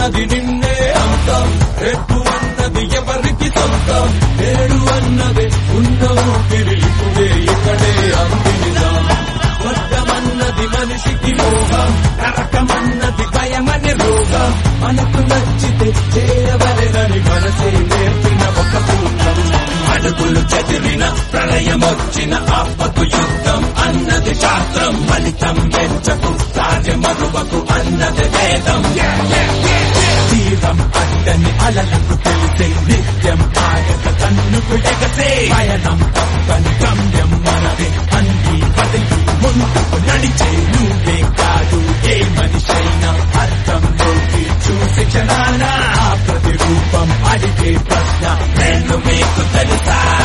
అన్నది నిన్నే అంతం రేపు అన్నది ఎవరికి సొంతం నేడు అన్నది ఉన్న ఊపిరి ఇప్పుడే ఇక్కడే అందినిదాం స్వర్గమన్నది మనిషికి మోహం నరకమన్నది భయమని రోగం మనకు నచ్చితే చేయవలెనని మనసే నేర్పిన ఒక సూత్రం అడుగులు చదివిన ప్రళయమొచ్చిన ఆపకు యుద్ధం అన్నది శాస్త్రం ఫలితం ఎంచకు కార్యమరువకు అన్నది వేదం తీరం అడ్డని అలలకు తెలిసే నిత్యం ఆయక కన్ను పిడగసే పయనం తప్పని గమ్యం మనదే అన్ని బదిలి ముందుకు నడిచే నువ్వే కాదు ఏ మనిషైనా అర్థంలోకి చూసి క్షణాన ఆ ప్రతిరూపం అడిగే ప్రశ్న నేను మీకు తెలుసా